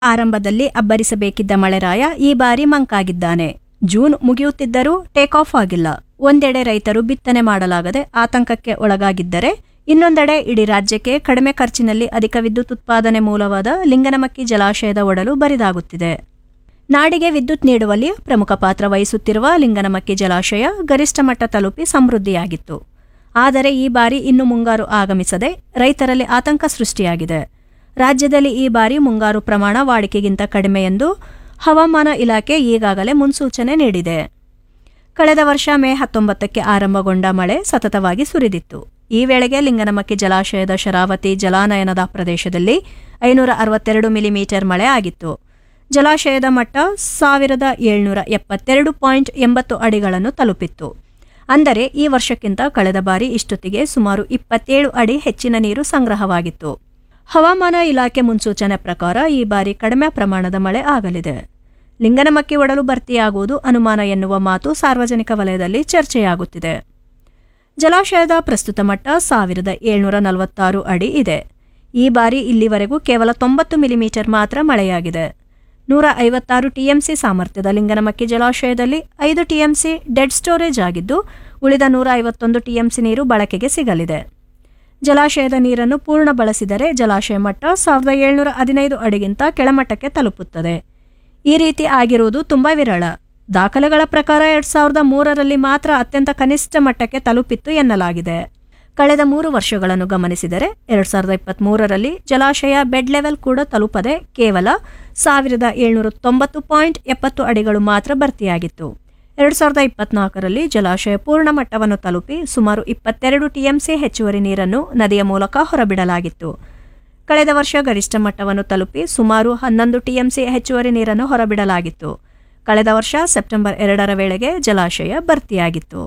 ಆರಂಭದಲ್ಲಿ ಅಬ್ಬರಿಸಬೇಕಿದ್ದ ಮಳೆರಾಯ ಈ ಬಾರಿ ಮಂಕಾಗಿದ್ದಾನೆ ಜೂನ್ ಮುಗಿಯುತ್ತಿದ್ದರೂ ಟೇಕ್ ಆಫ್ ಆಗಿಲ್ಲ ಒಂದೆಡೆ ರೈತರು ಬಿತ್ತನೆ ಮಾಡಲಾಗದೆ ಆತಂಕಕ್ಕೆ ಒಳಗಾಗಿದ್ದರೆ ಇನ್ನೊಂದೆಡೆ ಇಡೀ ರಾಜ್ಯಕ್ಕೆ ಕಡಿಮೆ ಖರ್ಚಿನಲ್ಲಿ ಅಧಿಕ ವಿದ್ಯುತ್ ಉತ್ಪಾದನೆ ಮೂಲವಾದ ಲಿಂಗನಮಕ್ಕಿ ಜಲಾಶಯದ ಒಡಲು ಬರಿದಾಗುತ್ತಿದೆ ನಾಡಿಗೆ ವಿದ್ಯುತ್ ನೀಡುವಲ್ಲಿ ಪ್ರಮುಖ ಪಾತ್ರ ವಹಿಸುತ್ತಿರುವ ಲಿಂಗನಮಕ್ಕಿ ಜಲಾಶಯ ಗರಿಷ್ಠ ಮಟ್ಟ ತಲುಪಿ ಸಮೃದ್ಧಿಯಾಗಿತ್ತು ಆದರೆ ಈ ಬಾರಿ ಇನ್ನು ಮುಂಗಾರು ಆಗಮಿಸದೆ ರೈತರಲ್ಲಿ ಆತಂಕ ಸೃಷ್ಟಿಯಾಗಿದೆ ರಾಜ್ಯದಲ್ಲಿ ಈ ಬಾರಿ ಮುಂಗಾರು ಪ್ರಮಾಣ ವಾಡಿಕೆಗಿಂತ ಕಡಿಮೆ ಎಂದು ಹವಾಮಾನ ಇಲಾಖೆ ಈಗಾಗಲೇ ಮುನ್ಸೂಚನೆ ನೀಡಿದೆ ಕಳೆದ ವರ್ಷ ಮೇ ಹತ್ತೊಂಬತ್ತಕ್ಕೆ ಆರಂಭಗೊಂಡ ಮಳೆ ಸತತವಾಗಿ ಸುರಿದಿತ್ತು ಈ ವೇಳೆಗೆ ಲಿಂಗನಮಕ್ಕಿ ಜಲಾಶಯದ ಶರಾವತಿ ಜಲಾನಯನದ ಪ್ರದೇಶದಲ್ಲಿ ಐನೂರ ಅರವತ್ತೆರಡು ಮಿಲಿಮೀಟರ್ ಮಳೆ ಆಗಿತ್ತು ಜಲಾಶಯದ ಮಟ್ಟ ಸಾವಿರದ ಏಳ್ನೂರ ಎಪ್ಪತ್ತೆರಡು ಪಾಯಿಂಟ್ ಎಂಬತ್ತು ಅಡಿಗಳನ್ನು ತಲುಪಿತ್ತು ಅಂದರೆ ಈ ವರ್ಷಕ್ಕಿಂತ ಕಳೆದ ಬಾರಿ ಇಷ್ಟೊತ್ತಿಗೆ ಸುಮಾರು ಇಪ್ಪತ್ತೇಳು ಅಡಿ ಹೆಚ್ಚಿನ ನೀರು ಸಂಗ್ರಹವಾಗಿತ್ತು ಹವಾಮಾನ ಇಲಾಖೆ ಮುನ್ಸೂಚನೆ ಪ್ರಕಾರ ಈ ಬಾರಿ ಕಡಿಮೆ ಪ್ರಮಾಣದ ಮಳೆ ಆಗಲಿದೆ ಲಿಂಗನಮಕ್ಕಿ ಒಡಲು ಭರ್ತಿಯಾಗುವುದು ಅನುಮಾನ ಎನ್ನುವ ಮಾತು ಸಾರ್ವಜನಿಕ ವಲಯದಲ್ಲಿ ಚರ್ಚೆಯಾಗುತ್ತಿದೆ ಜಲಾಶಯದ ಪ್ರಸ್ತುತ ಮಟ್ಟ ಸಾವಿರದ ಏಳ್ನೂರ ನಲವತ್ತಾರು ಅಡಿ ಇದೆ ಈ ಬಾರಿ ಇಲ್ಲಿವರೆಗೂ ಕೇವಲ ತೊಂಬತ್ತು ಮಿಲಿಮೀಟರ್ ಮಾತ್ರ ಮಳೆಯಾಗಿದೆ ನೂರ ಐವತ್ತಾರು ಟಿಎಂಸಿ ಸಾಮರ್ಥ್ಯದ ಲಿಂಗನಮಕ್ಕಿ ಜಲಾಶಯದಲ್ಲಿ ಐದು ಟಿಎಂಸಿ ಡೆಡ್ ಸ್ಟೋರೇಜ್ ಆಗಿದ್ದು ಉಳಿದ ನೂರ ಐವತ್ತೊಂದು ಟಿಎಂಸಿ ನೀರು ಬಳಕೆಗೆ ಸಿಗಲಿದೆ ಜಲಾಶಯದ ನೀರನ್ನು ಪೂರ್ಣ ಬಳಸಿದರೆ ಜಲಾಶಯ ಮಟ್ಟ ಸಾವಿರದ ಏಳ್ನೂರ ಹದಿನೈದು ಅಡಿಗಿಂತ ಕೆಳಮಟ್ಟಕ್ಕೆ ತಲುಪುತ್ತದೆ ಈ ರೀತಿ ಆಗಿರುವುದು ತುಂಬಾ ವಿರಳ ದಾಖಲೆಗಳ ಪ್ರಕಾರ ಎರಡ್ ಸಾವಿರದ ಮೂರರಲ್ಲಿ ಮಾತ್ರ ಅತ್ಯಂತ ಕನಿಷ್ಠ ಮಟ್ಟಕ್ಕೆ ತಲುಪಿತ್ತು ಎನ್ನಲಾಗಿದೆ ಕಳೆದ ಮೂರು ವರ್ಷಗಳನ್ನು ಗಮನಿಸಿದರೆ ಎರಡ್ ಸಾವಿರದ ಇಪ್ಪತ್ತ್ ಮೂರರಲ್ಲಿ ಜಲಾಶಯ ಬೆಡ್ ಲೆವೆಲ್ ಕೂಡ ತಲುಪದೆ ಕೇವಲ ಸಾವಿರದ ಏಳ್ನೂರ ತೊಂಬತ್ತು ಪಾಯಿಂಟ್ ಎಪ್ಪತ್ತು ಅಡಿಗಳು ಮಾತ್ರ ಭರ್ತಿಯಾಗಿತ್ತು ಎರಡ್ ಸಾವಿರದ ಇಪ್ಪತ್ನಾಲ್ಕರಲ್ಲಿ ಜಲಾಶಯ ಪೂರ್ಣ ಮಟ್ಟವನ್ನು ತಲುಪಿ ಸುಮಾರು ಇಪ್ಪತ್ತೆರಡು ಟಿಎಂಸಿ ಹೆಚ್ಚುವರಿ ನೀರನ್ನು ನದಿಯ ಮೂಲಕ ಹೊರಬಿಡಲಾಗಿತ್ತು ಕಳೆದ ವರ್ಷ ಗರಿಷ್ಠ ಮಟ್ಟವನ್ನು ತಲುಪಿ ಸುಮಾರು ಹನ್ನೊಂದು ಟಿಎಂಸಿ ಹೆಚ್ಚುವರಿ ನೀರನ್ನು ಹೊರಬಿಡಲಾಗಿತ್ತು ಕಳೆದ ವರ್ಷ ಸೆಪ್ಟೆಂಬರ್ ಎರಡರ ವೇಳೆಗೆ ಜಲಾಶಯ ಭರ್ತಿಯಾಗಿತ್ತು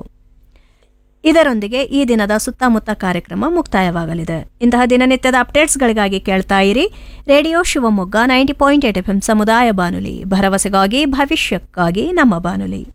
ಇದರೊಂದಿಗೆ ಈ ದಿನದ ಸುತ್ತಮುತ್ತ ಕಾರ್ಯಕ್ರಮ ಮುಕ್ತಾಯವಾಗಲಿದೆ ಇಂತಹ ದಿನನಿತ್ಯದ ಅಪ್ಡೇಟ್ಸ್ಗಳಿಗಾಗಿ ಕೇಳ್ತಾ ಇರಿ radio Shivamogga ninety point eight F ಸಮುದಾಯ ಬಾನುಲಿ ಭರವಸೆಗಾಗಿ ಭವಿಷ್ಯಕ್ಕಾಗಿ ನಮ್ಮ ಬಾನುಲಿ